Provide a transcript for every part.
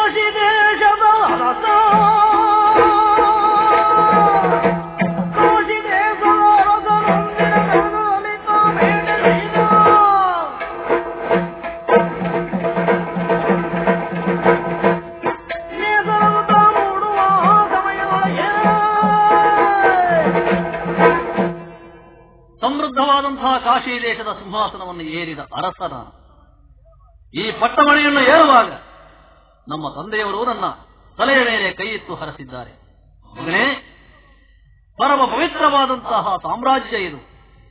ಕಾಶಿ ದೇಶದ ಅರಸ ಕಾಶಿ ದೇಶದ ಅರಸನೊಂದಿನ ಮೆರೆದಲ್ಲಿ ತಾನೇಟಲಿನ ನೇಸರವುತ ಮೂಡುವ ಸಮಯದೊಳಗೆ ಸಮೃದ್ಧವಾದಂತಹ ಕಾಶಿ ದೇಶದ ಸಿಂಹಾಸನವನ್ನು ಏರಿದ ಅರಸನ ಈ ಪಟ್ಟಮಣೆಯನ್ನು ಏರುವಾಗ ನಮ್ಮ ತಂದೆಯವರು ನನ್ನ ತಲೆಯ ಮೇಲೆ ಕೈ ಇತ್ತು ಹರಸಿದ್ದಾರೆ ಮಗನೇ ಪರಮ ಪವಿತ್ರವಾದಂತಹ ಸಾಮ್ರಾಜ್ಯ ಇದು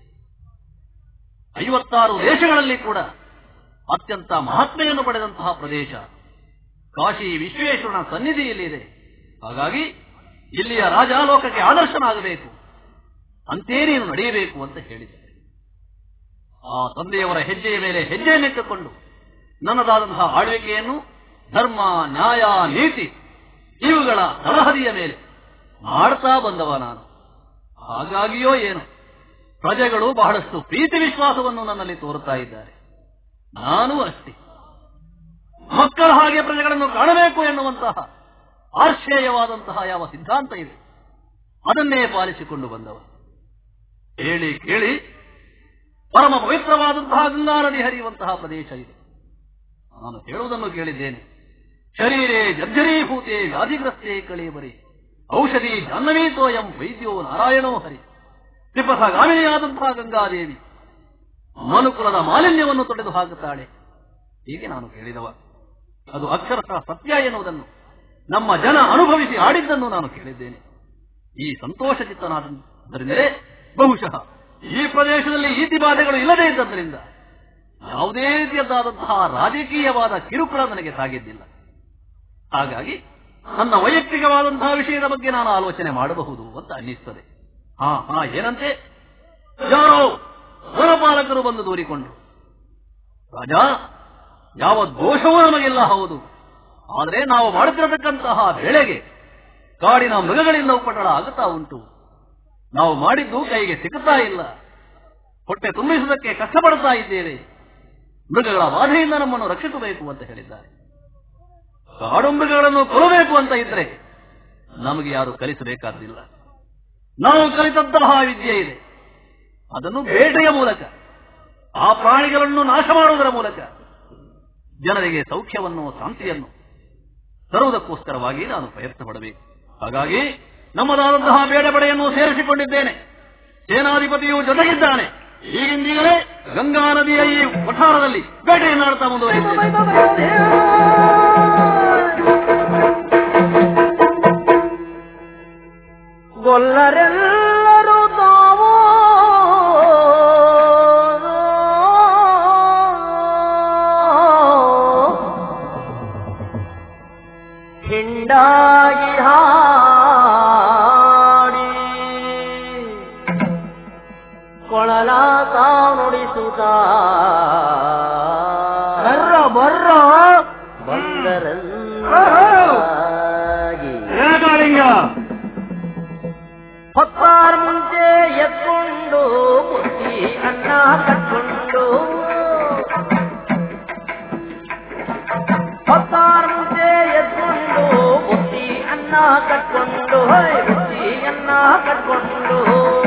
ಐವತ್ತಾರು ದೇಶಗಳಲ್ಲಿ ಕೂಡ ಅತ್ಯಂತ ಮಹಾತ್ಮೆಯನ್ನು ಪಡೆದಂತಹ ಪ್ರದೇಶ ಕಾಶಿ ವಿಶ್ವೇಶ್ವರನ ಸನ್ನಿಧಿಯಲ್ಲಿದೆ ಹಾಗಾಗಿ ಇಲ್ಲಿಯ ರಾಜಾಲೋಕಕ್ಕೆ ಆದರ್ಶನಾಗಬೇಕು ಅಂತೇ ನೀನು ನಡೆಯಬೇಕು ಅಂತ ಹೇಳಿದ್ದಾರೆ ಆ ತಂದೆಯವರ ಹೆಜ್ಜೆಯ ಮೇಲೆ ಹೆಜ್ಜೆಯನ್ನಿಟ್ಟುಕೊಂಡು ನನ್ನದಾದಂತಹ ಆಳ್ವಿಕೆಯನ್ನು ಧರ್ಮ ನ್ಯಾಯ ನೀತಿ ಇವುಗಳ ತಳಹದಿಯ ಮೇಲೆ ಮಾಡ್ತಾ ಬಂದವ ನಾನು ಹಾಗಾಗಿಯೋ ಏನು ಪ್ರಜೆಗಳು ಬಹಳಷ್ಟು ಪ್ರೀತಿ ವಿಶ್ವಾಸವನ್ನು ನನ್ನಲ್ಲಿ ತೋರುತ್ತಾ ಇದ್ದಾರೆ ನಾನು ಅಷ್ಟೇ ಮಕ್ಕಳ ಹಾಗೆ ಪ್ರಜೆಗಳನ್ನು ಕಾಣಬೇಕು ಎನ್ನುವಂತಹ ಆಶ್ಚರ್ಯವಾದಂತಹ ಯಾವ ಸಿದ್ಧಾಂತ ಇದೆ ಅದನ್ನೇ ಪಾಲಿಸಿಕೊಂಡು ಬಂದವ ಹೇಳಿ ಕೇಳಿ ಪರಮ ಪವಿತ್ರವಾದಂತಹ ಗಂಗಾ ನದಿ ಹರಿಯುವಂತಹ ಪ್ರದೇಶ ಇದೆ ನಾನು ಹೇಳುವುದನ್ನು ಕೇಳಿದ್ದೇನೆ ಶರೀರೇ ಜರ್ಜರೀಭೂತೆ ವ್ಯಾಧಿಗ್ರಸ್ತೆ ಕಳೇಬರಿ ಔಷಧಿ ಜಾಹ್ನವೀತೋಯಂ ವೈದ್ಯೋ ನಾರಾಯಣೋ ಹರಿ ತ್ರಿಪಥಗಾಮಿನಿಯಾದಂತಹ ಗಂಗಾದೇವಿ ಮನುಕುಲದ ಮಾಲಿನ್ಯವನ್ನು ತೊಡೆದು ಹಾಕುತ್ತಾಳೆ ಹೀಗೆ ನಾನು ಕೇಳಿದವ ಅದು ಅಕ್ಷರಶಃ ಸತ್ಯ ಎನ್ನುವುದನ್ನು ನಮ್ಮ ಜನ ಅನುಭವಿಸಿ ಆಡಿದ್ದನ್ನು ನಾನು ಕೇಳಿದ್ದೇನೆ ಈ ಸಂತೋಷ ಚಿತ್ತನಾದರಿಂದಲೇ ಬಹುಶಃ ಈ ಪ್ರದೇಶದಲ್ಲಿ ಈತಿ ಬಾಧೆಗಳು ಇಲ್ಲದೇ ಇದ್ದದ್ರಿಂದ ಯಾವುದೇ ರೀತಿಯದ್ದಾದಂತಹ ರಾಜಕೀಯವಾದ ಕಿರುಕುಳ ನನಗೆ ಸಾಗಿದ್ದಿಲ್ಲ ಹಾಗಾಗಿ ನನ್ನ ವೈಯಕ್ತಿಕವಾದಂತಹ ವಿಷಯದ ಬಗ್ಗೆ ನಾನು ಆಲೋಚನೆ ಮಾಡಬಹುದು ಅಂತ ಅನ್ನಿಸ್ತದೆ ಹಾ ಹಾ ಏನಂತೆ ಯಾರೋ ವರಪಾಲಕರು ಬಂದು ದೂರಿಕೊಂಡ್ರು ರಾಜ ಯಾವ ದೋಷವೂ ನಮಗಿಲ್ಲ ಹೌದು ಆದರೆ ನಾವು ಮಾಡುತ್ತಿರತಕ್ಕಂತಹ ಬೆಳೆಗೆ ಕಾಡಿನ ಮೃಗಗಳಿಂದ ಉಪಟಳ ಆಗುತ್ತಾ ಉಂಟು ನಾವು ಮಾಡಿದ್ದು ಕೈಗೆ ಸಿಗುತ್ತಾ ಇಲ್ಲ ಹೊಟ್ಟೆ ತುಂಬಿಸುವುದಕ್ಕೆ ಕಷ್ಟಪಡುತ್ತಾ ಇದ್ದೇವೆ ಮೃಗಗಳ ಬಾಧೆಯಿಂದ ನಮ್ಮನ್ನು ರಕ್ಷಿಸಬೇಕು ಅಂತ ಹೇಳಿದ್ದಾರೆ ಕಾಡು ಮೃಗಗಳನ್ನು ಕೊಲ್ಲಬೇಕು ಅಂತ ಇದ್ರೆ ನಮಗೆ ಯಾರು ಕಲಿಸಬೇಕಾದ್ದಿಲ್ಲ ನಾವು ಕಲಿತಂತಹ ವಿದ್ಯೆ ಇದೆ ಅದನ್ನು ಬೇಟೆಯ ಮೂಲಕ ಆ ಪ್ರಾಣಿಗಳನ್ನು ನಾಶ ಮಾಡುವುದರ ಮೂಲಕ ಜನರಿಗೆ ಸೌಖ್ಯವನ್ನು ಶಾಂತಿಯನ್ನು ತರುವುದಕ್ಕೋಸ್ಕರವಾಗಿ ನಾನು ಪ್ರಯತ್ನ ಪಡಬೇಕು ಹಾಗಾಗಿ ನಮ್ಮದಾದಂತಹ ಬೇಡ ಪಡೆಯನ್ನು ಸೇರಿಸಿಕೊಂಡಿದ್ದೇನೆ ಸೇನಾಧಿಪತಿಯು ಜೊತೆಗಿದ್ದಾನೆ ಈಗಿಂದೀಗಲೇ ಗಂಗಾ ನದಿಯ ಈ ವಠಾರದಲ್ಲಿ ಬೇಟೆಯನ್ನಾಡ್ತಾ ಮುಂದುವರಿದ್ದೇನೆ ಗೊಲ್ಲರೆಲ್ಲರೂ ತಾವು ಹಿಂಡಾಗಿ ಹಾಡಿ ಕೊಳಲ ತಾವು ನುಡಿಸುತ್ತ ಬರ್ರ ಬರ್ರ ಬಂದರನ್ನಾಗಿ ಹೊತ್ತಾರ ಮುಂಚೆ ಎತ್ಕೊಂಡು ಬುತ್ತಿ ಅನ್ನ ಕಟ್ಕೊಂಡು ಹೊತ್ತಾರ ಮುಂಚೆ ಎತ್ಕೊಂಡು ಬುತ್ತಿ ಅನ್ನ ಕಟ್ಕೊಂಡು ಹೊಯ್ ಬುತ್ತಿ ಅನ್ನ ಕಟ್ಕೊಂಡು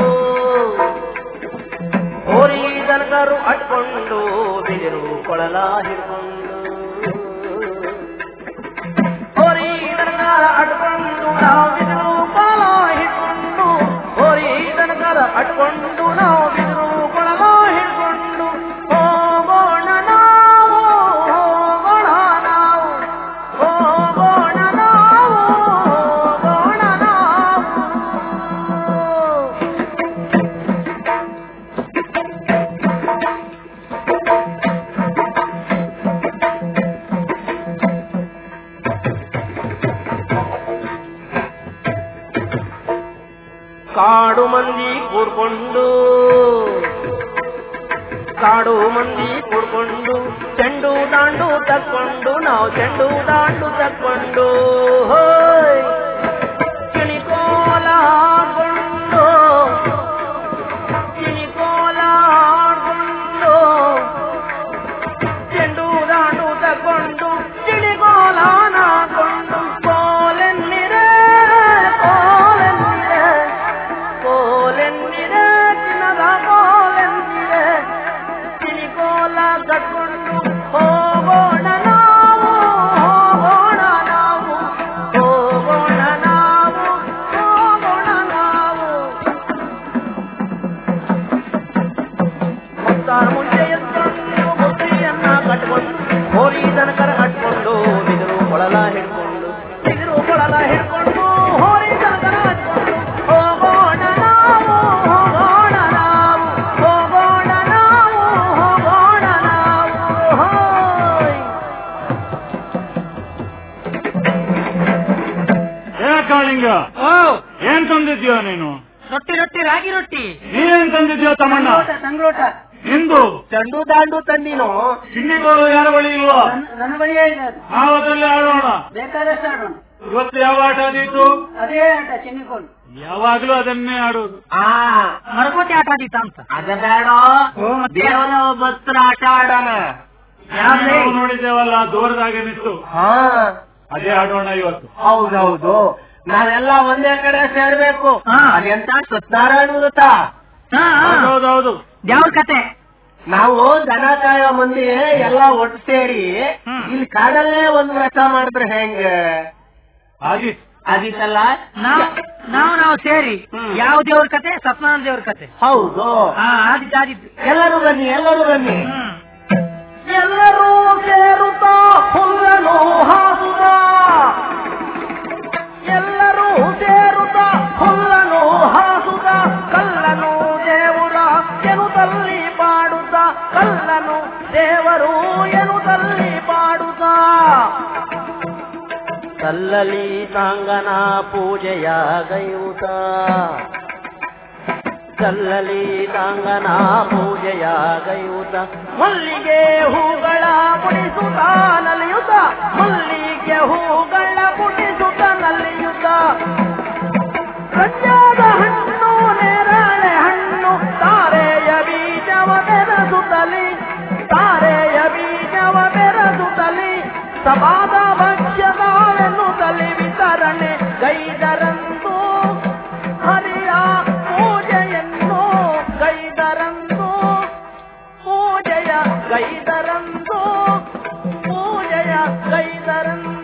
ಹೋರಿ ದನಕರು ಅಟ್ಕೊಂಡು ಬಿದಿರು ಕೊಳಲ ಹಿಡ್ಕೊಂಡು ಹೋರಿ ದನಕರ ಅಟ್ಕೊಂಡು ನಾವು ಬಿದಿರು ಕೊಳಲ ಹಿಡ್ಕೊಂಡು ಹೋರಿ ದನಕರ ಅಟ್ಕೊಂಡು ನಾವು ಬಿದಿರು ಕೊಳಲ ಹಿಡ್ಕೊಂಡು ಹೋಗೋಣ ನಾವು ಹೋಗೋಣ ನಾವು ಹೋಗೋಣ ನಾವು ಹೋಗೋಣ ನಾವು ಕಾಡು ಮಂದಿ ಕೂಡ್ಕೊಂಡು ಕಾಡು ಮಂದಿ ಕೂಡ್ಕೊಂಡು ಚೆಂಡು ದಾಂಡು ತಕ್ಕೊಂಡು ನಾವು ಚೆಂಡು ದಾಂಡು ತಕ್ಕೊಂಡು ಹೋಯ್ ಕಿಣಿಕೋಲ ಹಾಕೊಂಡು ಕಿಣಿಕೋಲ ಹಾಕೊಂಡು ಚೆಂಡು ದಾಂಡು ತಕ್ಕೊಂಡು ಕಿಣಿಕೋಲ ನಾಕೊಂಡು ಕಾಳಿಂಗ ಓ ಏನ್ ತಂದಿದ್ಯೋ ನೀನು ರೊಟ್ಟಿ ರೊಟ್ಟಿ ರಾಗಿ ರೊಟ್ಟಿ ನೀನೇನ್ ತಂದಿದ್ಯೋ ತಮ್ಮಣ್ಣ ತಂಗ್ಳೋಟ ನಿಂದು ಚಂಡು ದಾಂಡು ತಂದಿನು ಚಿನ್ನಿಗೋಳು ಯಾರ ಬಳಿ ಇಲ್ವಾ ನನ್ನ ಬಳಿಯೇ ಇದೆ ಅದು. ನಾವದಲ್ಲಿ ಆಡೋಣ ಬೇಕಾದಷ್ಟು ಆಡೋಣ ಇವತ್ತು ಯಾವ ಆಟ ಆದೀತು ಅದೇ ಆಟ ಚೆನ್ನಿಕೊಂಡು ಯಾವಾಗ್ಲೂ ಅದನ್ನೇ ಆಡೋದು ಆ ಮರಕೋತಿ ಆಟ ಆದೀತ ಅಂತ ಅದ ಬೇಡ ದೇವರ ಭಕ್ತರ ಆಟ ಆಡೋಣ ನಾವು ನೋಡಿದ್ದೇವಲ್ಲ ದೂರದಾಗೆ ನಿಂತು ಹಾ ಅದೇ ಆಡೋಣ ಇವತ್ತು ಹೌದೌದು ನಾವೆಲ್ಲ ಒಂದೇ ಕಡೆ ಸೇರ್ಬೇಕು ಅದೆಂತ ಸತ್ಯನಾರಾಯಣ ವ್ರತ ಹೌದೌದು ದೇವ್ರ ಕತೆ ನಾವು ದನ ಕಾಯೋ ಮಂದಿ ಎಲ್ಲ ಒಟ್ಟು ಸೇರಿ ಇಲ್ಲಿ ಕಾಡಲ್ಲೇ ಒಂದ್ ವ್ರತ ಮಾಡಿದ್ರೆ ಹೆಂಗ ಹಾಗೆ ಅದಿತ್ತಲ್ಲ ನಾವು ನಾವು ನಾವು ಸೇರಿ ಯಾವ ದೇವ್ರ ಕತೆ ಸತ್ಯನಾರಾಯಣ ದೇವ್ರ ಕತೆ ಹೌದು ಆದಿತ್ತು ಆದಿತ್ತು ಎಲ್ಲರೂ ಬನ್ನಿ ಎಲ್ಲರೂ ಬನ್ನಿ ಎಲ್ಲರೂ ಸೇರುತ್ತಾ ಹುಲ್ಲನು ಹಾಸುತ್ತ ಎಲ್ಲರೂ ಸೇರುತ್ತ ಹುಲ್ಲನು ಹಾಸುತ್ತ ಕಲ್ಲನು ದೇವರ ಎನುತಲ್ಲಿ ಪಾಡುತ್ತ ಕಲ್ಲನು ದೇವರು ಎನುತಲ್ಲಿ ಪಾಡುತ್ತ ಕಲ್ಲಲಿ ತಾಂಗನ ಪೂಜೆಯ ಗೈಯುತ ಕಲ್ಲಲಿ ತಾಂಗನ ಪೂಜೆಯ ಗೈಯುತ ಮಲ್ಲಿಗೆ ಹೂಗಳ ಮುಡಿಸುತ್ತ ನಲಿಯುತ ಮಲ್ಲಿಗೆ ಹೂಗಳ ಮುಡಿಸುತ್ತ ನಲಿಯುತ ಕಜ್ಜಾದ ಹಣ್ಣು ನೇರಳೆ ಹಣ್ಣು ತಾರೆಯ ಬೀಜವ ಬೆರೆಸುತ್ತಲಿ ತಾರೆಯ ಬೀಜವ ಬೆರೆಸುತ್ತಲಿ ಸಮಾದ ಭಕ್ಷ್ಯದಾವೆನ್ನುತ್ತಲಿ ವಿತರಣೆ ಗೈದರಂದು ಹರಿಯ ಪೂಜೆಯನ್ನು ಗೈದರಂದು ಪೂಜೆಯ ಗೈದರಂದು ಪೂಜೆಯ ಗೈದರಂದು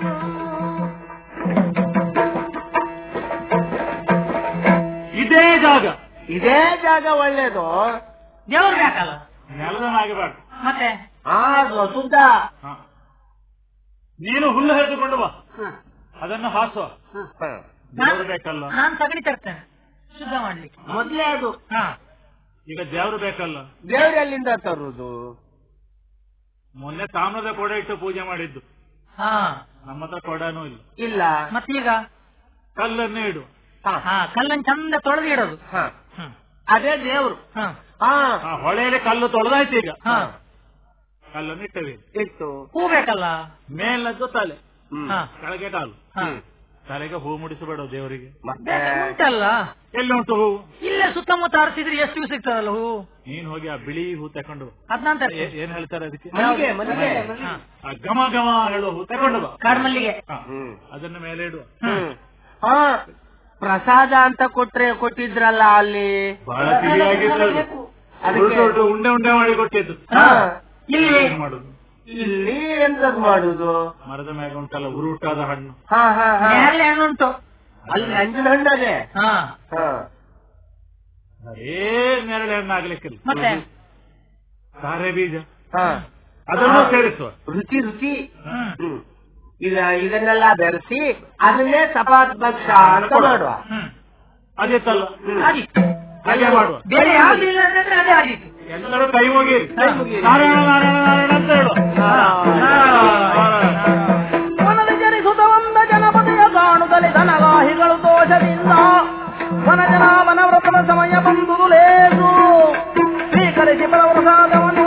ಇದೇ ಜಾಗ ಇದೇ ಜಾಗ ಒಳ್ಳೇದು ದೇವ್ರು ಬೇಕಲ್ಲ ನೆಲದನಾಗಬೇಡ ಮತ್ತೆ ಆ ಸುದ್ದ ಹ. ನೀನು ಹುಲ್ಲು ಹರಿದುಕೊಂಡು ಬಾ ಅದನ್ನು ಹಾಸುವ ದೇವರು ಬೇಕಲ್ಲ ನಾನ್ ತಗಡಿ ತರ್ತೇನೆ ಶುದ್ಧ ಮಾಡ್ಲಿಕ್ಕೆ ಮೊದ್ಲೇ ಅದು ಈಗ ದೇವರು ಬೇಕಲ್ಲ ದೇವ್ರ ಎಲ್ಲಿಂದ ತರುದು ಮೊನ್ನೆ ತಾಮ್ರದ ಕೊಡ ಇಟ್ಟು ಪೂಜೆ ಮಾಡಿದ್ದು ಹಾ ನಮ್ಮ ಹತ್ರ ಕೊಡನೂ ಇಲ್ಲ ಇಲ್ಲ ಮತ್ತೀಗ ಕಲ್ಲನ್ನೇ ಇಡು ಹಾ ಕಲ್ಲನ್ ಚಂದ ತೊಳೆದು ಇಡೋದು ಅದೇ ದೇವ್ರು ಹಾ ಆ ಹೊಳೆಯಲ್ಲಿ ಕಲ್ಲು ತೊಳೆದಾಯ್ತು ಈಗ ಹಾ ಕಲ್ಲನ್ನು ಇಟ್ಟವಿ ಇಟ್ಟು ಹೂ ಬೇಕಲ್ಲ ಮೇಲದ್ದು ತಲೆ ಹಾ ಕೆಳಗೆ ಕಾಲು ಹಾ ತಲೆಗೆ ಹೂ ಮುಡಿಸಬೇಡ ದೇವರಿಗೆ ಉಂಟಲ್ಲ ಎಲ್ಲಿ ಉಂಟು ಹೂ ಇಲ್ಲೇ ಸುತ್ತಮುತ್ತ ಹರಿಸಿದ್ರೆ ಎಷ್ಟು ಹೂ ಸಿಗ್ತದಲ್ಲ ಹೂ ನೀನ್ ಹೋಗಿ ಆ ಬಿಳಿ ಹೂ ತಕೊಂಡು ಬಾ. ಅದ್ನಂತರ ಏ- ಏನ್ ಹೇಳ್ತಾರೆ ಅದಕ್ಕೆ ಮಲ್ಲಿಗೆ ಮಲ್ಲಿಗೆ ಆ ಘಮ ಘಮ ಹೇಳುವ ಹೂ ತಕೊಂಡು ಬಾ ಕಾಡ್ಮಲ್ಲಿಗೆ ಹಾ. ಅದನ್ನ ಮೇಲೆ ಇಡುವ ಹಾ ಪ್ರಸಾದ ಅಂತ ಕೊಟ್ರೆ ಕೊಟ್ಟಿದ್ರಲ್ಲ ಅಲ್ಲಿ ಬಹಳ ಸಿಹಿಯಾಗಿತ್ತು ಅದು. ಅದಕ್ಕೆ- ದೊಡ್ಡ ದೊಡ್ಡ ಉಂಡೆ ಉಂಡೆ ಮಾಡಿ ಕೊಟ್ಟಿದ್ದು ಹಾ. ಇಲ್ಲಿ ಏನ್ ಮಾಡುದು ಇಲ್ಲಿ ಎಂತದ್ ಮಾಡುದು ಮರದ ಮ್ಯಾಗ ಉಂಟಲ್ಲ ಉರುಟಾದ ಹಣ್ಣು ಹಾ ಹಾ ನೇರಳೆ ಹಣ್ಣು ಉಂಟು ಅಲ್ಲಿ ನಂಜಿನ ಹಣ್ಣು ಅದೇ ಹಾ ಅದೇ ನೆರಳೆ ಹಣ್ಣು ಆಗ್ಲಿಕ್ಕಿಲ್ಲ ಮತ್ತೆ ತಾರೆ ಬೀಜ ಹಾ ಅದನ್ನು ಸೇರಿಸುವ ರುಚಿ ರುಚಿ ಹ್ಮ್. ಈಗ ಇದನ್ನೆಲ್ಲ ಬೆರೆಸಿ ಅದನ್ನೇ ಸಪಾತ್ ಭಕ್ಷ ಅಂತ ಮಾಡುವ ಅದಿತ್ತಲ್ಲ ಆದಿತ್ತು. ಹಾಗೆ ಮಾಡುವ ಬೇರೆ ಯಾವ್ದಿಲ್ಲ ಅಂದ್ರೆ ಅದೇ ಆದಿತ್ತು ಎಲ್ಲರೂ ಕೈ ಮುಗಿರಿ ಕೈ ಮುಗಿರಿ. ನಾರಾಯಣ ನಾರಾಯಣ ನಾರಾಯಣ ಅಂತ ಹೇಳು ವನದ ಜನಿಸುತ್ತ ಒಂದ ಜನಪದೆಯ ಕಾಣುತ್ತಲೇ ಧನಗಾಹಿಗಳು ದೋಷದಿಂದ ವನಜನ ವನವ್ರತದ ಸಮಯ ಬಂದುದು ಲೇಸು ಸ್ವೀಕರಿಸಿ ಪ್ರಸಾದವನ್ನು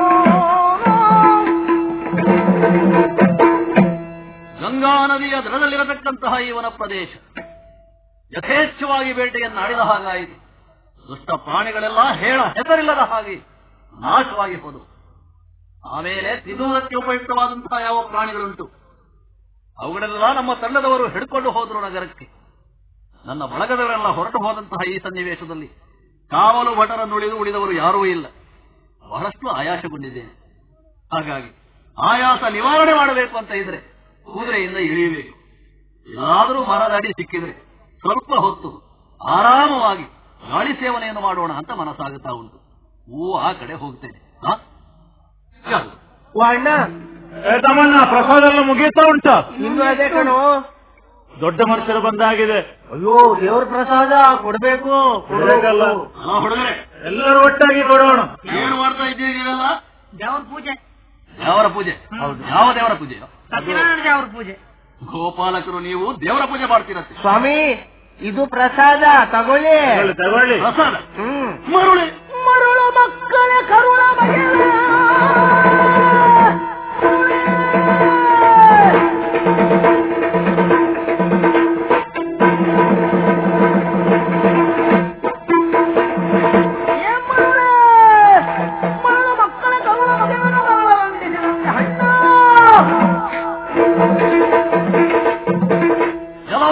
ಗಂಗಾ ನದಿಯ ದಡದಲ್ಲಿರತಕ್ಕಂತಹ ಈ ವನ ಪ್ರದೇಶ ಯಥೇಚ್ಛವಾಗಿ ಬೇಟೆಯನ್ನು ಆಡಿದ ಹಾಗಾಯಿತು ದುಷ್ಟ ಪ್ರಾಣಿಗಳೆಲ್ಲ ಹೇಳ ಹೆಸರಿಲ್ಲದ ಹಾಗೆ ನಾಶವಾಗಿ ಹೋದವು ಆಮೇಲೆ ತಿನ್ನುವುದಕ್ಕೆ ಉಪಯುಕ್ತವಾದಂತಹ ಯಾವ ಪ್ರಾಣಿಗಳುಂಟು ಅವುಗಳೆಲ್ಲ ನಮ್ಮ ತಂಡದವರು ಹಿಡ್ಕೊಂಡು ಹೋದರು ನಗರಕ್ಕೆ ನನ್ನ ಬಳಗದವರೆಲ್ಲ ಹೊರಟು ಹೋದಂತಹ ಈ ಸನ್ನಿವೇಶದಲ್ಲಿ ಕಾವಲು ಭಟರನ್ನುಳಿದು ಉಳಿದವರು ಯಾರೂ ಇಲ್ಲ ಬಹಳಷ್ಟು ಆಯಾಸಗೊಂಡಿದ್ದೇನೆ ಹಾಗಾಗಿ ಆಯಾಸ ನಿವಾರಣೆ ಮಾಡಬೇಕು ಅಂತ ಇದ್ರೆ ಕುದುರೆಯಿಂದ ಇಳಿಯಬೇಕು ಎಲ್ಲಾದರೂ ಮರದ ಅಡಿ ಸಿಕ್ಕಿದ್ರೆ ಸ್ವಲ್ಪ ಹೊತ್ತು ಆರಾಮವಾಗಿ ಗಾಳಿ ಸೇವನೆಯನ್ನು ಮಾಡೋಣ ಅಂತ ಮನಸ್ಸಾಗುತ್ತಾ ಉಂಟು ಹೂ ಆ ಕಡೆ ಹೋಗ್ತೇನೆ ಹಾ? ಯಾವುದು? ಅಣ್ಣ ಏ ತಮ್ಮಣ್ಣ ಪ್ರಸಾದ ಎಲ್ಲ ಮುಗೀತಾ ಉಂಟ ಇನ್ನು ಅದೇ ಕಣು ದೊಡ್ಡ ಮನುಷ್ಯರು ಬಂದಾಗಿದೆ ಅಯ್ಯೋ ದೇವ್ರ ಪ್ರಸಾದ ಕೊಡ್ಬೇಕು ಕೊಡ್ಬೇಕಲ್ಲ. ಅಲ್ಲ ಹುಡುಗರೆ ಎಲ್ಲರೂ ಒಟ್ಟಾಗಿ ಕೊಡೋಣ ಏನು ಮಾಡ್ತಾ ಇದ್ದೀರಿ ನೀವೆಲ್ಲ ದೇವ್ರ ಪೂಜೆ ದೇವರ ಪೂಜೆ ಯಾವ ದೇವರ ಪೂಜೆ ಸತ್ಯನಾರಾಯಣ ದೇವ್ರ ಪೂಜೆ ಗೋಪಾಲಕರು ನೀವು ದೇವರ ಪೂಜೆ ಮಾಡ್ತೀರತ್ತೆ ಸ್ವಾಮಿ ಇದು ಪ್ರಸಾದ ತಗೊಳ್ಳಿ ತಗೊಳ್ಳಿ, ತಗೊಳ್ಳಿ ಪ್ರಸಾದ ಹ್ಮ್ ಮರುಳಿ ಮರುಳು ಮಕ್ಕಳ ಕರುಣ ಮಕ್ಕಳ ಕರುಣ ಎಲ್ಲ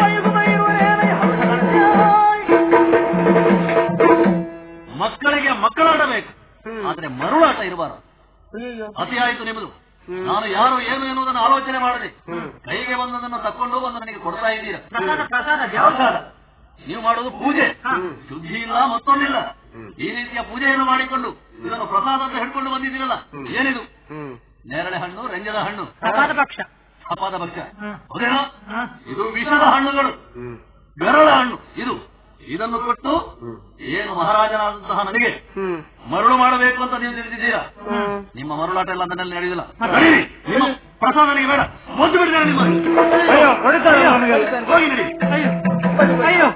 ಮಕ್ಕಳೇ ಮಕ್ಕಳಿಗೆ ಮಕ್ಕಳಾಡಬೇಕು ಆದ್ರೆ ಮರುಳಾಟ ಇರಬಾರದು ಅತಿ ಆಯ್ತು ನಿಮ್ಮದು ನಾನು ಯಾರು ಏನು ಎನ್ನುವುದನ್ನು ಆಲೋಚನೆ ಮಾಡದೆ ಕೈಗೆ ಬಂದದನ್ನು ತಕೊಂಡು ಬಂದು ನನಗೆ ಕೊಡ್ತಾ ಇದ್ದೀರಾ ಪ್ರಸಾದ ಪ್ರಸಾದ ದೇವಸ್ಥಾನ ನೀವು ಮಾಡೋದು ಪೂಜೆ ಶುದ್ಧಿ ಇಲ್ಲ ಮತ್ತೊಂದಿಲ್ಲ ಈ ರೀತಿಯ ಪೂಜೆಯನ್ನು ಮಾಡಿಕೊಂಡು ಇದನ್ನು ಪ್ರಸಾದ ಅಂತ ಹಿಡ್ಕೊಂಡು ಬಂದಿದ್ದೀರಲ್ಲ ಏನಿದು ನೇರಳೆ ಹಣ್ಣು ರಂಜದ ಹಣ್ಣು ಪ್ರಸಾದ ಪಕ್ಷ ಅಪಾದ ಭಕ್ಷ್ಯ ಹ್ಮ್. ಹೌದೇನೋ ಹ್ಮ್. ಇದು ವಿಷದ ಹಣ್ಣುಗಳು ಬೆರಳ ಹಣ್ಣು ಇದು ಇದನ್ನು ಕೊಟ್ಟು ಏನು ಮಹಾರಾಜನಾದಂತಹ ನನಗೆ ಮರಳು ಮಾಡಬೇಕು ಅಂತ ನೀವು ತಿಳಿದಿದ್ದೀರಾ ನಿಮ್ಮ ಮರುಳಾಟ ಎಲ್ಲ ನನ್ನಲ್ಲಿ ನಡೆಯುವುದಿಲ್ಲ ನಡೀರಿ. ನಿಮ್ಮ ಪ್ರಸಾದ ನನಗೆ ಬೇಡ ಮೊದ್ದು ಬಿಡಿದ್ದಾರೆ ನಿಮ್ಮ ಅಯ್ಯೋ ಹೊಡಿತಾರೆ ನಮಗೆಲ್ಲ. ಹೋಗಿ ನಡಿ ಅಯ್ಯೋ ಅಯ್ಯೋ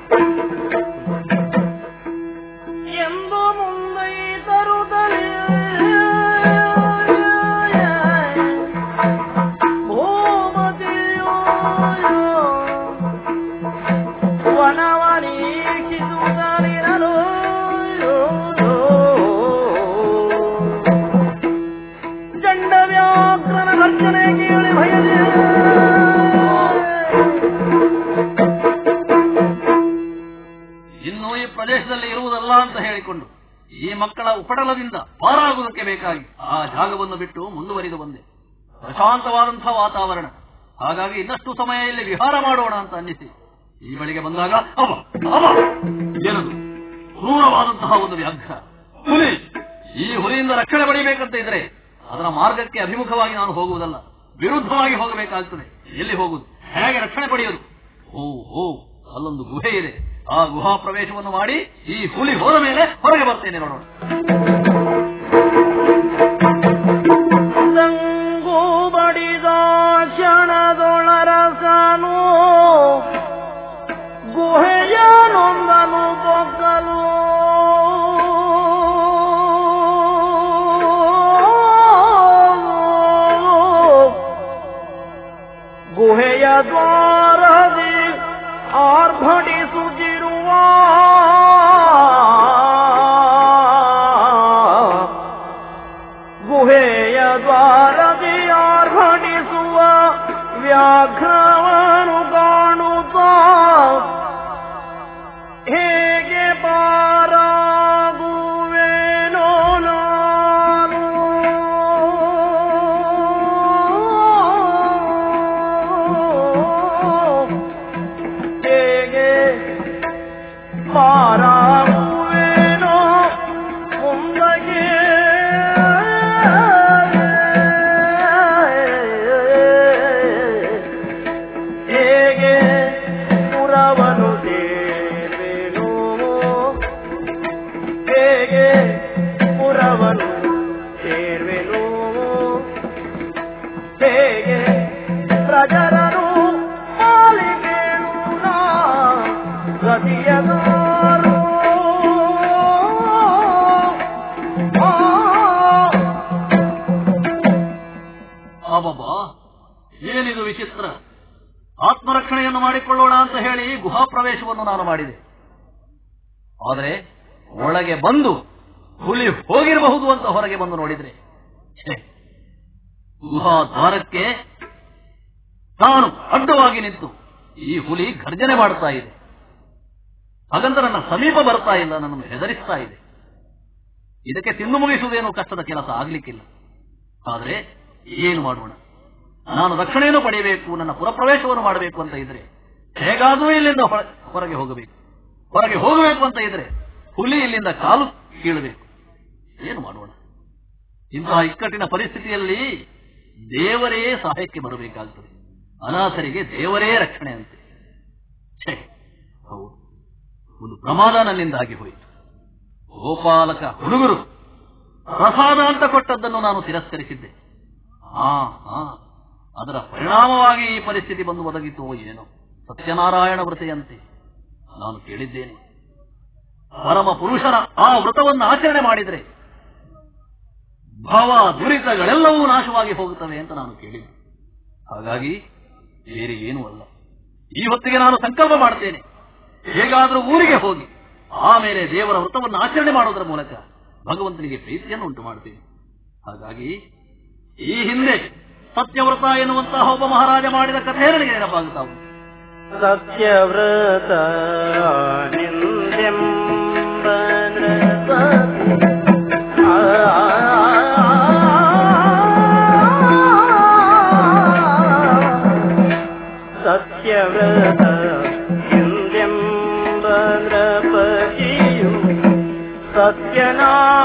ಎಂದು ಮುಂದೈ ತರುತ್ತಲೇ ಗೋಮತಿಯೋ ವನವನೀಕ್ಷಿಸುತ್ತಲಿರಲು ಚಂಡ ವ್ಯಾಘ್ರನ ಗರ್ಜನೆ ಕೇಳಿ ಭಯದೇ ಇನ್ನು ಈ ಪ್ರದೇಶದಲ್ಲಿ ಇರುವುದಲ್ಲ ಅಂತ ಹೇಳಿಕೊಂಡು ಈ ಮಕ್ಕಳ ಉಪಟಳದಿಂದ ಪಾರಾಗುವುದಕ್ಕೆ ಬೇಕಾಗಿ ಆ ಜಾಗವನ್ನು ಬಿಟ್ಟು ಮುಂದುವರಿದು ಬಂದೆ ಪ್ರಶಾಂತವಾದಂತಹ ವಾತಾವರಣ ಹಾಗಾಗಿ ಇನ್ನಷ್ಟು ಸಮಯ ಇಲ್ಲಿ ವಿಹಾರ ಮಾಡೋಣ ಅಂತ ಅನ್ನಿಸಿ ಈ ಬಳಿಗೆ ಬಂದಾಗ ಅವ ಅವ ಏನದು ಕ್ರೂರವಾದಂತಹ ಒಂದು ವ್ಯಾಘ್ರ ಹುಲಿ ಈ ಹುಲಿಯಿಂದ ರಕ್ಷಣೆ ಪಡೆಯಬೇಕಂತ ಇದ್ರೆ ಅದರ ಮಾರ್ಗಕ್ಕೆ ಅಭಿಮುಖವಾಗಿ ನಾನು ಹೋಗುವುದಲ್ಲ ವಿರುದ್ಧವಾಗಿ ಹೋಗಬೇಕಾಗ್ತದೆ ಎಲ್ಲಿ ಹೋಗುದು ಹೇಗೆ ರಕ್ಷಣೆ ಪಡೆಯೋದು ಓ ಓ ಅಲ್ಲೊಂದು ಗುಹೆ ಇದೆ ಆ ಗುಹಾ ಪ್ರವೇಶವನ್ನು ಮಾಡಿ ಈ ಹುಲಿ ಹೋದ ಮೇಲೆ ಹೊರಗೆ ಬರ್ತೇನೆ ನೋಡೋಣ ಸಂಗು ಬಡಿದ ಕ್ಷಣದೊಳರಸನು ಗುಹೆಯ ನೊಂದನು ತೊಕ್ಕಲು ಗುಹೆಯ ದ್ವಾರದಿ ಆರ್ಭಟಿಸುತ್ತಿರುವ ಗುಹೆಯ ದ್ವಾರದಿ ಆರ್ಭಟಿಸುವ ವ್ಯಾಘ್ರವನು ಕಾಣುತ್ತಾ ಹೇಗೆ ಪಾರಾಗುವೆನೋ ನಾನು ಹೇಗೆ ಪಾರಾಗುವೆನೋ ಮುಂದಕ್ಕೆ ಹೇಗೆ ಪುರವನು ಸೇರುವೆನೋ ಹೇಗೆ ಪುರವನು ಸೇರುವೆನೋ ಹೇಗೆ ಪ್ರಜರನು ಮಾಲಿಗೆನು ನಾ ಗತಿಯದಾರು ಆ ಅಬ್ಬಬ್ಬಾ ಏನಿದು ವಿಚಿತ್ರ ಆತ್ಮರಕ್ಷಣೆಯನ್ನು ಮಾಡಿಕೊಳ್ಳೋಣ ಅಂತ ಹೇಳಿ ಗುಹಾ ಪ್ರವೇಶವನ್ನು ನಾನು ಮಾಡಿದೆ ಆದರೆ ಒಳಗೆ ಬಂದು ಹುಲಿ ಹೋಗಿರಬಹುದು ಅಂತ ಹೊರಗೆ ಬಂದು ನೋಡಿದ್ರೆ ಛೆ, ಗುಹಾ ದ್ವಾರಕ್ಕೆ ತಾನು ಅಡ್ಡವಾಗಿ ನಿಂತು ಈ ಹುಲಿ ಗರ್ಜನೆ ಮಾಡ್ತಾ ಇದೆ ಹಾಗಂತ ನನ್ನ ಸಮೀಪ ಬರ್ತಾ ಇಲ್ಲ ನನ್ನನ್ನು ಹೆದರಿಸ್ತಾ ಇದೆ ಇದಕ್ಕೆ ತಿಂದು ಮುಗಿಸುವುದೇನು ಕಷ್ಟದ ಕೆಲಸ ಆಗ್ಲಿಕ್ಕಿಲ್ಲ ಆದರೆ ಏನು ಮಾಡೋಣ ನಾನು ರಕ್ಷಣೆಯನ್ನು ಪಡೆಯಬೇಕು ನನ್ನ ಪುರಪ್ರವೇಶವನ್ನು ಮಾಡಬೇಕು ಅಂತ ಇದ್ರೆ ಹೇಗಾದರೂ ಇಲ್ಲಿಂದ ಹೊರ- ಹೊರಗೆ ಹೋಗಬೇಕು ಹೊರಗೆ ಹೋಗಬೇಕು ಅಂತ ಇದ್ರೆ ಹುಲಿ ಇಲ್ಲಿಂದ ಕಾಲು ಕೀಳಬೇಕು ಏನು ಮಾಡೋಣ ಇಂತಹ ಇಕ್ಕಟ್ಟಿನ ಪರಿಸ್ಥಿತಿಯಲ್ಲಿ ದೇವರೇ ಸಹಾಯಕ್ಕೆ ಬರಬೇಕಾಗ್ತದೆ ಅನಾಥರಿಗೆ ದೇವರೇ ರಕ್ಷಣೆ ಅಂತೆ ಛೇ ಹೌದು ಒಂದು ಪ್ರಮಾದ ನನ್ನಿಂದಾಗಿ ಹೋಯಿತು ಗೋಪಾಲಕ ಹುಡುಗರು ಪ್ರಸಾದ ಅಂತ ಕೊಟ್ಟದ್ದನ್ನು ನಾನು ತಿರಸ್ಕರಿಸಿದ್ದೆ ಹಾ ಹಾ ಅದರ ಪರಿಣಾಮವಾಗಿ ಈ ಪರಿಸ್ಥಿತಿ ಬಂದು ಒದಗಿತೋ ಏನೋ ಸತ್ಯನಾರಾಯಣ ವ್ರತೆಯಂತೆ ನಾನು ಕೇಳಿದ್ದೇನೆ ಪರಮ ಪುರುಷರ ಆ ವ್ರತವನ್ನು ಆಚರಣೆ ಮಾಡಿದರೆ ಭವ ದುರಿತಗಳೆಲ್ಲವೂ ನಾಶವಾಗಿ ಹೋಗುತ್ತವೆ ಅಂತ ನಾನು ಕೇಳಿದ್ದೆ ಹಾಗಾಗಿ ಬೇರೆ ಏನೂ ಅಲ್ಲ ಈ ಹೊತ್ತಿಗೆ ನಾನು ಸಂಕಲ್ಪ ಮಾಡ್ತೇನೆ ಹೇಗಾದರೂ ಊರಿಗೆ ಹೋಗಿ ಆಮೇಲೆ ದೇವರ ವ್ರತವನ್ನು ಆಚರಣೆ ಮಾಡೋದರ ಮೂಲಕ ಭಗವಂತನಿಗೆ ಪ್ರೀತಿಯನ್ನು ಉಂಟು ಮಾಡ್ತೇನೆ ಹಾಗಾಗಿ ಈ ಹಿಂದೆ ಸತ್ಯವ್ರತ ಎನ್ನುವಂತಹ ಒಬ್ಬ ಮಹಾರಾಜ ಮಾಡಿದ ಕಥೆ ನನಗೆ ನೆನಪಾಗುತ್ತಾ ಉಂಟು ಸತ್ಯವ್ರತ ನಿಂದೆಂಬ ನೃಪತಿ. ಆ ಸತ್ಯವ್ರತ ನಿಂದೆಂಬ ನೃಪತಿಯು ಸತ್ಯನಾರಾಯಣನ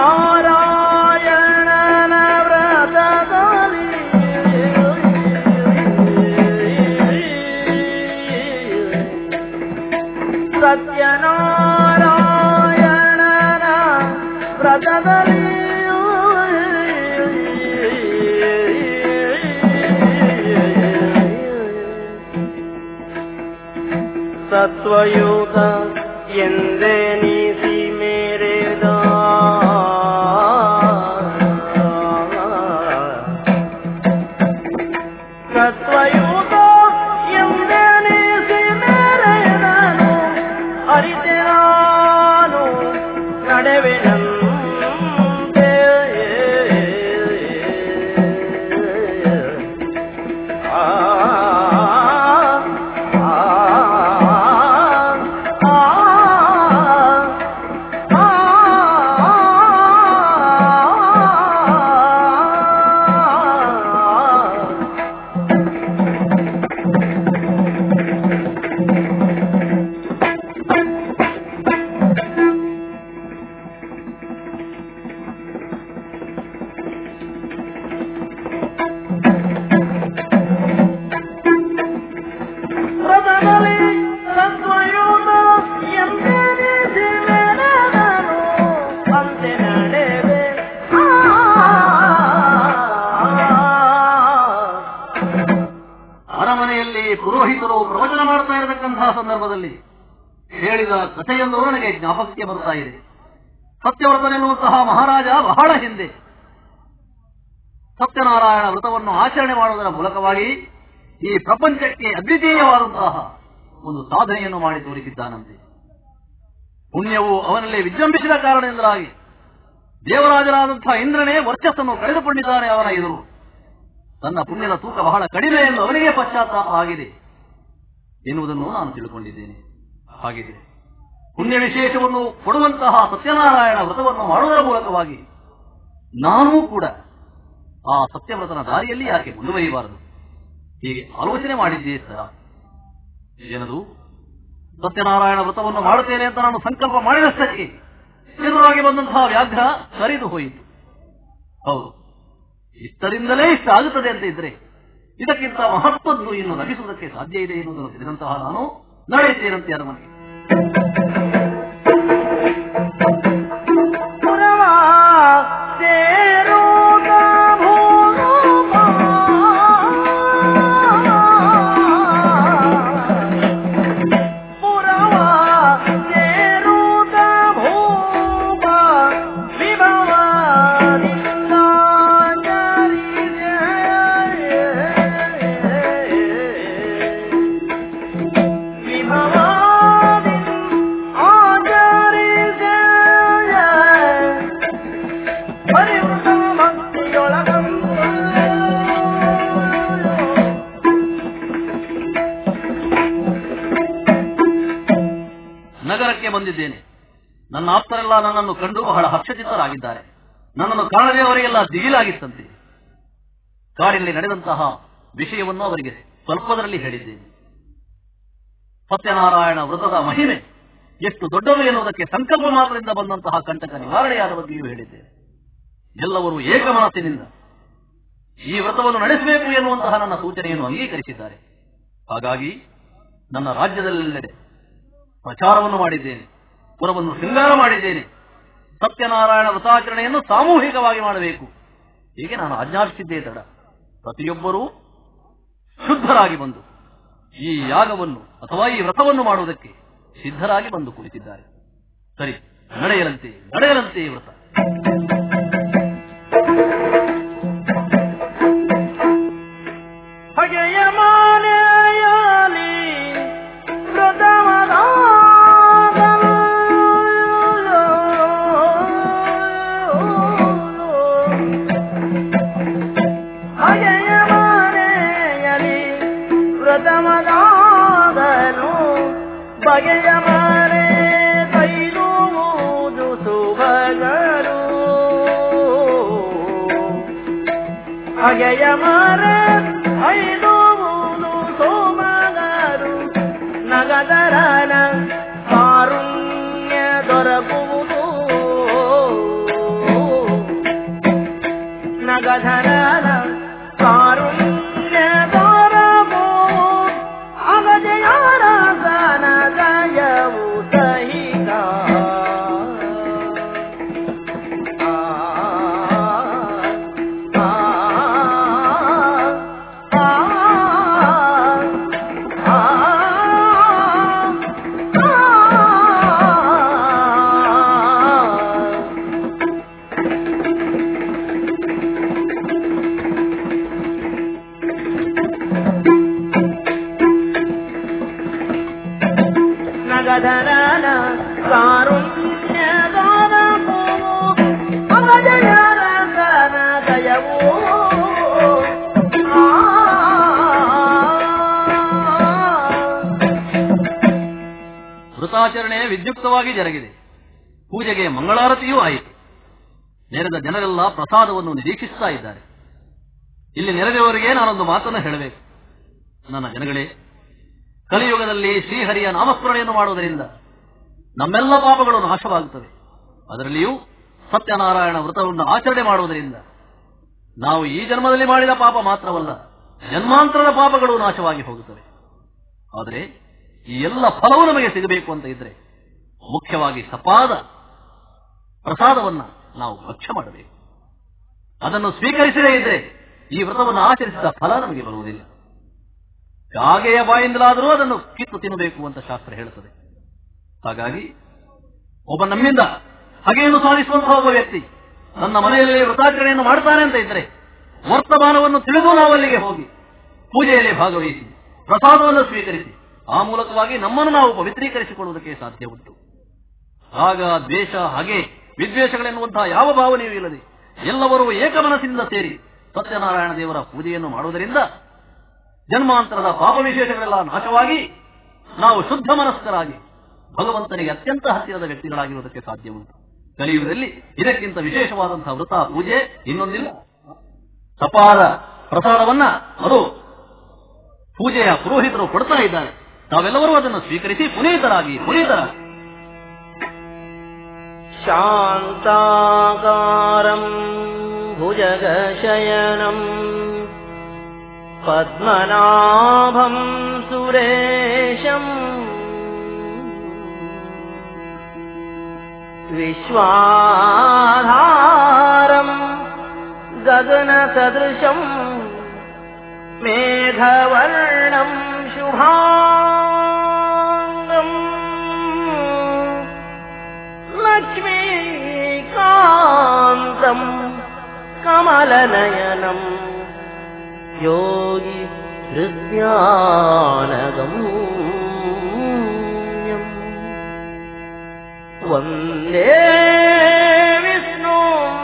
ವ್ರತದಲ್ಲಿ ಸತ್ಯನಾರಾಯಣನ ವ್ರತದಲ್ಲಿ ಸತ್ವಯುಗ ಎಂದೆನಿಸಿ ಮೇರೆದ ಸತ್ವಯುಗ ಎಂದೆನಿಸಿ ಮೇರೆದನು ಅರಿತೆ ನಾನು ನಡೆವೆನಂತೆ ಆ ಆ ಪ್ರಥಮಲಿ ಸತ್ವಯುತ ಎಂದೆನಿಸಿ ಮೆರೆದನು ಅಂತೆ ನಡೆವೆ ಅರಮನೆಯಲ್ಲಿ ಪುರೋಹಿತರು ಪ್ರವಚನ ಮಾಡ್ತಾ ಇರತಕ್ಕಂತಹ ಸಂದರ್ಭದಲ್ಲಿ ಹೇಳಿದ ಕಥೆಯೊಂದು ನನಗೆ ಜ್ಞಾಪಕಕ್ಕೆ ಬರ್ತಾ ಇದೆ ಸತ್ಯವ್ರತನೆನ್ನುವಂತಹ ಮಹಾರಾಜ ಬಹಳ ಹಿಂದೆ ಸತ್ಯನಾರಾಯಣ ವ್ರತವನ್ನು ಆಚರಣೆ ಮಾಡುವುದರ ಮೂಲಕವಾಗಿ ಈ ಪ್ರಪಂಚಕ್ಕೆ ಅದ್ವಿತೀಯವಾದಂತಹ ಒಂದು ಸಾಧನೆಯನ್ನು ಮಾಡಿ ತೋರಿಸಿದ್ದಾನಂತೆ ಪುಣ್ಯವು ಅವನಲ್ಲಿ ವಿಜೃಂಭಿಸಿದ ಕಾರಣದಿಂದಾಗಿ ದೇವರಾಜನಾದಂತಹ ಇಂದ್ರನೇ ವರ್ಚಸ್ಸನ್ನು ಕಳೆದುಕೊಂಡಿದ್ದಾನೆ ಅವನ ಎದುರು ತನ್ನ ಪುಣ್ಯದ ತೂಕ ಬಹಳ ಕಡಿಮೆ ಎಂದು ಅವನಿಗೆ ಪಶ್ಚಾತ್ತಾಪ ಆಗಿದೆ ಎನ್ನುವುದನ್ನು ನಾನು ತಿಳ್ಕೊಂಡಿದ್ದೇನೆ ಹಾಗಿದೆ ಪುಣ್ಯ ವಿಶೇಷವನ್ನು ಕೊಡುವಂತಹ ಸತ್ಯನಾರಾಯಣ ವ್ರತವನ್ನು ಮಾಡುವುದರ ಮೂಲಕವಾಗಿ ನಾನೂ ಕೂಡ ಆ ಸತ್ಯವ್ರತನ ದಾರಿಯಲ್ಲಿ ಯಾಕೆ ಮುಂದುವರಿಯಬಾರದು ಹೀಗೆ ಆಲೋಚನೆ ಮಾಡಿದ್ದೇ ಸರ ಏನದು ಸತ್ಯನಾರಾಯಣ ವ್ರತವನ್ನು ಮಾಡುತ್ತೇನೆ ಅಂತ ನಾನು ಸಂಕಲ್ಪ ಮಾಡಿದಷ್ಟಕ್ಕೆ ಎದುರಾಗಿ ಬಂದಂತಹ ವ್ಯಾಘ್ರ ಸರಿದು ಹೋಯಿತು ಹೌದು ಇಷ್ಟರಿಂದಲೇ ಇಷ್ಟ ಆಗುತ್ತದೆ ಅಂತ ಇದ್ರೆ ಇದಕ್ಕಿಂತ ಮಹತ್ವದ್ದು ಇನ್ನು ಲಭಿಸುವುದಕ್ಕೆ ಸಾಧ್ಯ ಇದೆ ಎನ್ನುವುದನ್ನು ತಿಳಿದಂತಹ ನಾನು ನಡೆಯುತ್ತೇನಂತೆ ಅರಮನೆಗೆ ಪುರವ ಸೇರುಗ ಭೂಪ ಪುರವ ಸೇರುಗ ಭೂಪ ವಿಭವದಿಂದ ವಿಭವಾದಿ ಆಚರಿಸ ಪರಿವೃತ ಭಕ್ತಿಯೊಳಗಂದು ನಗರಕ್ಕೆ ಬಂದಿದ್ದೇನೆ ನನ್ನ ಆಪ್ತರೆಲ್ಲ ನನ್ನನ್ನು ಕಂಡು ಬಹಳ ಹರ್ಷಚಿತ್ತರಾಗಿದ್ದಾರೆ ನನ್ನನ್ನು ಕಾಣದೇ ಅವರಿಗೆಲ್ಲ ದಿಗಿಲಾಗಿತ್ತಂತೆ ಕಾಡಿನಲ್ಲಿ ನಡೆದಂತಹ ವಿಷಯವನ್ನು ಅವರಿಗೆ ಸ್ವಲ್ಪದರಲ್ಲಿ ಹೇಳಿದ್ದೇನೆ ಸತ್ಯನಾರಾಯಣ ವ್ರತದ ಮಹಿಮೆ ಎಷ್ಟು ದೊಡ್ಡದು ಎನ್ನುವುದಕ್ಕೆ ಸಂಕಲ್ಪ ಮಾತ್ರದಿಂದ ಬಂದಂತಹ ಕಂಟಕ ನಿವಾರಣೆಯಾದ ಬಗ್ಗೆಯೂ ಹೇಳಿದ್ದೇನೆ ಎಲ್ಲವರು ಏಕಮನಸ್ಸಿನಿಂದ ಈ ವ್ರತವನ್ನು ನಡೆಸಬೇಕು ಎನ್ನುವಂತಹ ನನ್ನ ಸೂಚನೆಯನ್ನು ಅಂಗೀಕರಿಸಿದ್ದಾರೆ ಹಾಗಾಗಿ ನನ್ನ ರಾಜ್ಯದಲ್ಲೆಡೆ ಪ್ರಚಾರವನ್ನು ಮಾಡಿದ್ದೇನೆ ಪುರವನ್ನು ಶೃಂಗಾರ ಮಾಡಿದ್ದೇನೆ ಸತ್ಯನಾರಾಯಣ ವ್ರತಾಚರಣೆಯನ್ನು ಸಾಮೂಹಿಕವಾಗಿ ಮಾಡಬೇಕು ಹೀಗೆ ನಾನು ಆಜ್ಞಾಪಿಸಿದ್ದೇ ತಡ ಪ್ರತಿಯೊಬ್ಬರೂ ಶುದ್ಧರಾಗಿ ಬಂದು ಈ ಯಾಗವನ್ನು ಅಥವಾ ಈ ವ್ರತವನ್ನು ಮಾಡುವುದಕ್ಕೆ ಸಿದ್ಧರಾಗಿ ಬಂದು ಕುಳಿತಿದ್ದಾರೆ ಸರಿ ನಡೆಯಲಂತೆ ನಡೆಯಲಂತೆ ಈ ವ್ರತ ಹಗೆಯ ಮಾನೆಯಾಲಿ ಹಗೆಯ ಮಾನೆಯಲಿ ವ್ರತಮದಾದನು ಬಗೆಯ ಮಾರೆ ಕೈಲುವುದು ಸುಭಗರು ಹಗೆಯ ಮಾರ ಐದುವುದು ಸೋಮಗಾರು ನಗದರನ ಕಾರುಣ್ಯ ದೊರಕುವುದು ನಗಧರನ ಕಾರುಣ್ಯ ದೊರಕುವುದು ಅಗಜಯಾರ ಗನ ಗಯವು ಸಹಿತ ನಗದರನ ಕಾರುಣ್ಯದಾನ ಅಗಜಯರ ಗನ ಗಯವು ವೃತಾಚರಣೆ ವಿದ್ಯುಕ್ತವಾಗಿ ಜರುಗಿದೆ ಪೂಜೆಗೆ ಮಂಗಳಾರತಿಯೂ ಆಯಿತು ನೆರೆದ ಜನರೆಲ್ಲ ಪ್ರಸಾದವನ್ನು ನಿರೀಕ್ಷಿಸ್ತಾ ಇದ್ದಾರೆ ಇಲ್ಲಿ ನೆರೆದವರಿಗೆ ನಾನೊಂದು ಮಾತನ್ನು ಹೇಳಬೇಕು ನನ್ನ ಜನಗಳೇ ಕಲಿಯುಗದಲ್ಲಿ ಶ್ರೀಹರಿಯ ನಾಮಸ್ಮರಣೆಯನ್ನು ಮಾಡುವುದರಿಂದ ನಮ್ಮೆಲ್ಲ ಪಾಪಗಳು ನಾಶವಾಗುತ್ತವೆ ಅದರಲ್ಲಿಯೂ ಸತ್ಯನಾರಾಯಣ ವ್ರತವನ್ನು ಆಚರಣೆ ಮಾಡುವುದರಿಂದ ನಾವು ಈ ಜನ್ಮದಲ್ಲಿ ಮಾಡಿದ ಪಾಪ ಮಾತ್ರವಲ್ಲ ಜನ್ಮಾಂತರದ ಪಾಪಗಳು ನಾಶವಾಗಿ ಹೋಗುತ್ತವೆ ಆದರೆ ಈ ಎಲ್ಲ ಫಲವು ನಮಗೆ ಸಿಗಬೇಕು ಅಂತ ಇದ್ರೆ ಮುಖ್ಯವಾಗಿ ಸಪಾದ ಪ್ರಸಾದವನ್ನ ನಾವು ಭಕ್ಷ್ಯ ಮಾಡಬೇಕು ಅದನ್ನು ಸ್ವೀಕರಿಸದೇ ಇದ್ರೆ ಈ ವ್ರತವನ್ನು ಆಚರಿಸಿದ ಫಲ ನಮಗೆ ಬರುವುದಿಲ್ಲ ಕಾಗೆಯ ಬಾಯಿಂದಲಾದರೂ ಅದನ್ನು ಕಿತ್ತು ತಿನ್ನಬೇಕು ಅಂತ ಶಾಸ್ತ್ರ ಹೇಳುತ್ತದೆ ಹಾಗಾಗಿ ಒಬ್ಬ ನಮ್ಮಿಂದ ಹಗೆಯನ್ನು ಸಾಧಿಸುವಂತಹ ಒಬ್ಬ ವ್ಯಕ್ತಿ ನನ್ನ ಮನೆಯಲ್ಲಿ ವ್ರತಾಚರಣೆಯನ್ನು ಮಾಡ್ತಾನೆ ಅಂತ ಇದ್ರೆ ವರ್ತಮಾನವನ್ನು ತಿಳಿದು ನಾವು ಅಲ್ಲಿಗೆ ಹೋಗಿ ಪೂಜೆಯಲ್ಲಿ ಭಾಗವಹಿಸಿ ಪ್ರಸಾದವನ್ನು ಸ್ವೀಕರಿಸಿ ಆ ಮೂಲಕವಾಗಿ ನಮ್ಮನ್ನು ನಾವು ಪವಿತ್ರೀಕರಿಸಿಕೊಳ್ಳುವುದಕ್ಕೆ ಸಾಧ್ಯ ಉಂಟು ಆಗ ದ್ವೇಷ ಹಾಗೆ ವಿದ್ವೇಷಗಳೆನ್ನುವಂತಹ ಯಾವ ಭಾವನೆಯೂ ಇಲ್ಲದೆ ಎಲ್ಲರೂ ಏಕಮನಸ್ಸಿನಿಂದ ಸೇರಿ ಸತ್ಯನಾರಾಯಣ ದೇವರ ಪೂಜೆಯನ್ನು ಮಾಡುವುದರಿಂದ ಜನ್ಮಾಂತರದ ಪಾಪ ವಿಶೇಷಗಳೆಲ್ಲ ನಾಶವಾಗಿ ನಾವು ಶುದ್ಧ ಮನಸ್ಕರಾಗಿ ಭಗವಂತನಿಗೆ ಅತ್ಯಂತ ಹತ್ತಿರದ ವ್ಯಕ್ತಿಗಳಾಗಿರುವುದಕ್ಕೆ ಸಾಧ್ಯ ಉಂಟು ಕಲಿಯುಗದಲ್ಲಿ ಇದಕ್ಕಿಂತ ವಿಶೇಷವಾದಂತಹ ವೃತ ಪೂಜೆ ಇನ್ನೊಂದಿಲ್ಲ ಸಪಾದ ಪ್ರಸಾದವನ್ನ ಅದು ಪೂಜೆಯ ಪುರೋಹಿತರು ಕೊಡ್ತಾ ಇದ್ದಾರೆ ತಾವೆಲ್ಲರೂ ಅದನ್ನು ಸ್ವೀಕರಿಸಿ ಪುನೀತರಾಗಿ ಪುನೀತರಾಗಿ शान्ताकारम् भुजगशयनम् पद्मनाभम् सुरेशम् विश्वाधारम् गगनसदृशम् मेघवर्णम् शुभाङ्गम् लक्ष्मीकान्तम् कमलनयनम् योगि हृद्यानगम्यम् वन्दे विष्णु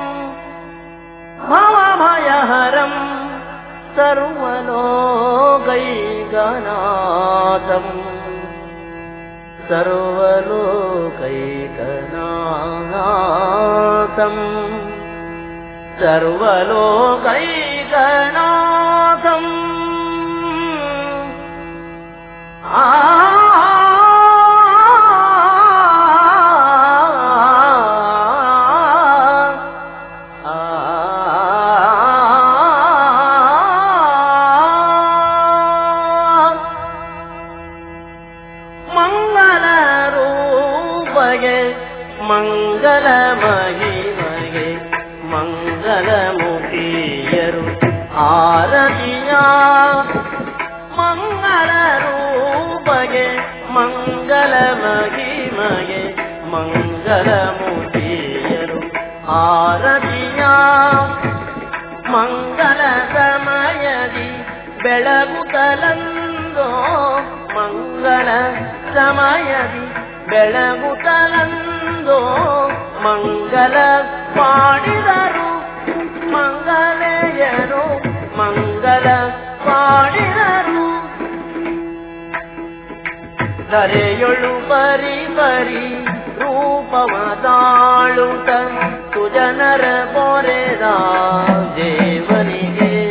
भवभयहरम् सर्वलोकैकनाथम् सर्वलोकैकनाथम् सर्वलोकैकनाथम् आ ಮಂಗಲ ರೂಪಗೆ ಮಂಗಲ ಮಹಿಮಗೆ ಮಂಗಲ ಮುಖಿಯರು ಆರತಿಯ ಮಂಗಲ ರೂಪಗೆ ಮಂಗಲ ಮಹಿಮಗೆ ಮಂಗಲ ಮೂರ್ತಿಯರು ಆರತಿಯ ಮಂಗಲ ಸಮಯದಿ ಬೆಳಗುತ್ತಲಂದೋ ಮಂಗಳ ಸಮಯದಿ ಬೆಳಗುತ್ತಲಂದೋ ಮಂಗಲ ಪಾಡಿದರು ಮಂಗಲೆಯರು ಮಂಗಲ ಪಾಡಿದರು ಧರೆಯೊಳು ಬರಿ ಬರಿ ರೂಪವ ತಾಳುತ ಸುಜನರ ಪೊರೆದ ದೇವನಿಗೆ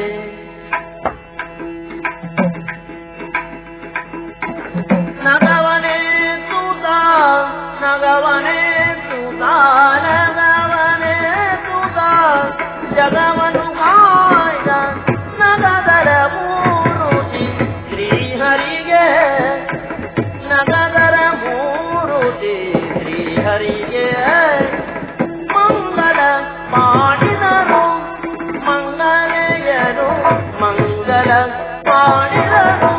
ನಗವನೇ ಸುತ ನಗವನೇ ಸುತ ನಗವನೇ ಸುತ ಜಗವನು ಕಾಯ್ದ ನಗದರ ಮೂರುತಿ ಶ್ರೀಹರಿಗೆ ನಗದರ ಮೂರುತಿ ಶ್ರೀಹರಿಗೆ ಮಂಗಳ ಮಾಡಿದರು ಮಂಗಲೆಯರು ಮಂಗಲ ಮಾಡಿದರು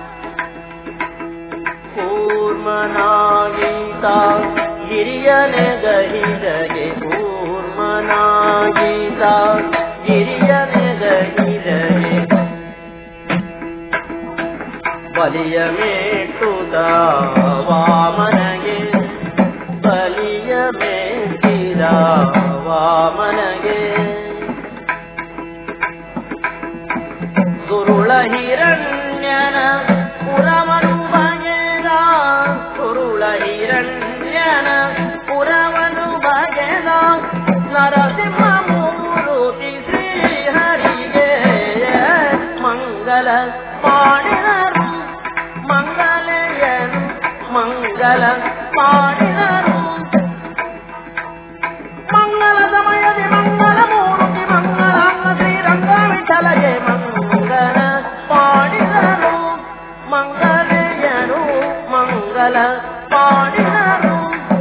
ಕೂರ್ಮನಾಗೀತ ಹಿರಿಯನೆ ಗಹಿರಗೆ ಕೂರ್ಮನಾಗೀತ ಹಿರಿಯನೆ ಗಹಿರಗೆ ಬಲಿಯ ಮೇಟುದ ವಾಮನಗೆ ಬಲಿಯ ಮೇಟಿದ ವಾಮನಗೆ ಸುರುಳ ಹಿರಣ್ಯನ ಪುರವನು ಬಗೆದ ಸುರುಳ ಹಿರಣ್ಯನ ಪುರವನು ಬಗೆದ ನರಸಿಂಹ ಮೂರುತಿ ಶ್ರೀಹರಿಗೆ ಮಂಗಲ ಮಾಡಿದರು ಮಂಗಲೆಯನು ಮಂಗಲ ಮಾಡಿದರು ಮಂಗಲ ಸಮಯದಿ ಮಂಗಲ ಮೂರುತಿ ಮಂಗಲಾಂಗ ಶ್ರೀರಂಗ ವಿಠಲಗೆ ಮಂಗಲ ಪಾಡಿದರು ಮಂಗಲೆಯರು ಮಂಗಲ ಪಾಡಿದರು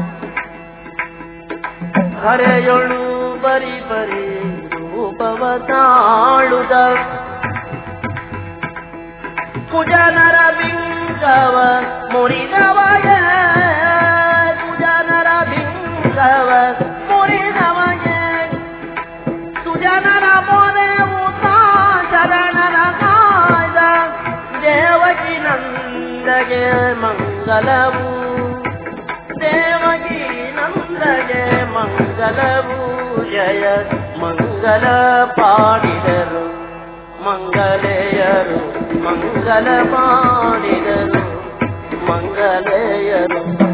ಹರೆಯೊಳು ಬರಿ ಬರಿ ರೂಪವ ತಾಳುದ ಕುಜನರ ಬಿಂಕವ ಮುರಿದವಯ ಕುಜನರ ಬಿಂಕವ ಮುರಿದವಯ ಸುಜನರ ಮೊರೆ ಊತ ಶರಣರ ಕಾಯ್ದ ದೇವಕಿ ನಂದಗೆ ಮಂಗಲವು ದೇವಕಿ ನಂದಗೆ ಮಂಗಲವು ಜಯ ಮಂಗಲ ಪಾಡಿದರು ಮಂಗಲೆಯರು ಮಂಗಲ ಮಾಡಿದರು ಮಂಗಲೆಯರು